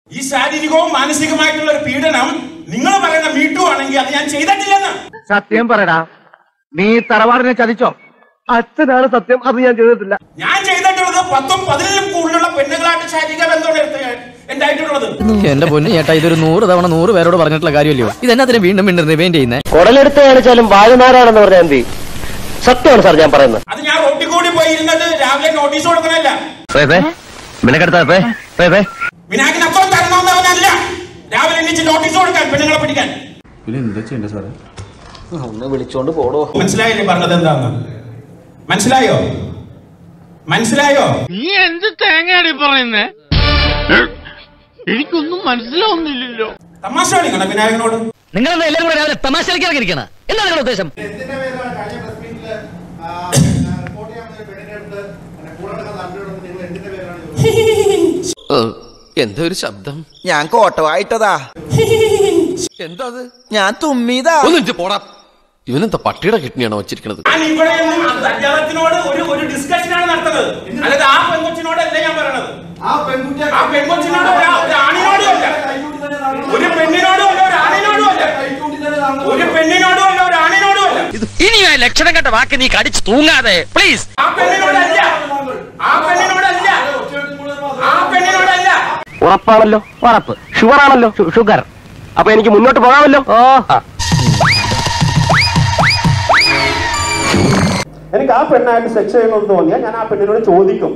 ഈ ശാരീരികവും മാനസികമായിട്ടുള്ള ഒരു പീഡനം നിങ്ങൾ പറയുന്ന മീട്ടു ആണെങ്കിൽ അത് ഞാൻ ചെയ്തിട്ടില്ലെന്ന് സത്യം പറയടാ നീ തറവാടിനെ ചതിച്ചോ അച്ഛനാണ് സത്യം അത് ഞാൻ ചെയ്തിട്ടില്ല ഞാൻ ചെയ്തിട്ടുള്ളത് പത്തും പതിനഞ്ചും കൂടുതലുള്ള പെണ്ണുങ്ങളായിട്ട് ശാരീരിക ബന്ധമാണ് ഉണ്ടായിട്ടുള്ളത് എന്റെ പൊന്നു ചേട്ടാ ഇതൊരു നൂറ് തവണ നൂറ് പേരോട് പറഞ്ഞിട്ടുള്ള കാര്യമല്ലയോ ഇതെന്നാത്തിന് വീണ്ടും വീണ്ടും റിവൈൻഡ് ചെയ്യുന്നേ കുടലെടുത്ത് കാണിച്ചാലും വായുനാരാണെന്ന് പറഞ്ഞാൽ എന്തി സത്യമാണ് സാർ ഞാൻ പറയുന്നത് അത് ഞാൻ റോട്ടിൽ കൂടി പോയി ഇരുന്നിട്ട് രാവിലെ നോട്ടീസ് കൊടുക്കണല്ല മിനക്കെടുത്താ വിനായകനപ്പുറം തരണമെന്നവനല്ല രാവിലെ എണീച്ച് നോട്ടീസ് കൊടുക്കാൻ പെണ്ണുങ്ങളെ പിടിക്കാൻ ഒന്ന് വിളിച്ചോണ്ട് പോടോ മനസ്സിലായില്ലേ പറഞ്ഞത് എന്താന്ന് മനസ്സിലായോ മനസ്സിലായോ നീ എന്ത് തേങ്ങയാടി പറയുന്നേ എനിക്കൊന്നും മനസ്സിലാവുന്നില്ലല്ലോ തമാശ കളിക്കണം വിനായകനോട് നിങ്ങൾ എല്ലാവരും കൂടെ രാവിലെ തമാശ കളിക്കാൻ എന്താണ് നിങ്ങളുടെ ഉദ്ദേശം എന്താ ഒരു ശബ്ദം ഞാൻ കോട്ടവായിട്ടതാ എന്താ അത് ഞാൻ തുമ്മിയതാ ഒന്നിച്ച് പോടാ ഇവനെന്താ പട്ടിയുടെ കിഡ്നിയാണോ വെച്ചിരിക്കണത് ഞാൻ ഇവിടെ ഒന്നും അദ്ദേഹത്തിനോട് ഒരു ഒരു ഡിസ്കഷനാണ് നടത്തുന്നത് അല്ലാതെ ആ പെൺകൊച്ചിനോടല്ല ഞാൻ പറയണത് ആ പെൺകൊച്ചിനോട് ഒരു- ഒരു ആണിനോടും അല്ല ഒരു പെണ്ണിനോടും അല്ല ഒരു ആണിനോടും അല്ല ഒരു പെണ്ണിനോടും അല്ല ഒരു ആണിനോടും അല്ല ഇനി ആ ലക്ഷണം കണ്ട വാക്ക് നീ കടിച്ചു തൂങ്ങാതെ പ്ലീസ് ആ പെണ്ണിനോടല്ല ആ പെണ്ണിനോടല്ല ആ പെണ്ണിനോടല്ല ഉറപ്പാണല്ലോ ഉറപ്പ് ഷുഗർ ആണല്ലോ ഷു- ഷുഗർ അപ്പൊ എനിക്ക് മുന്നോട്ട് പോകാമല്ലോ ഓ എനിക്ക് ആ പെണ്ണായിട്ട് സെക്സ് ചെയ്യണമെന്ന് തോന്നിയാൽ ഞാൻ ആ പെണ്ണിനോട് ചോദിക്കും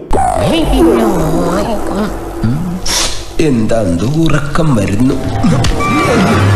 എന്താ ഉറക്കം വരുന്നു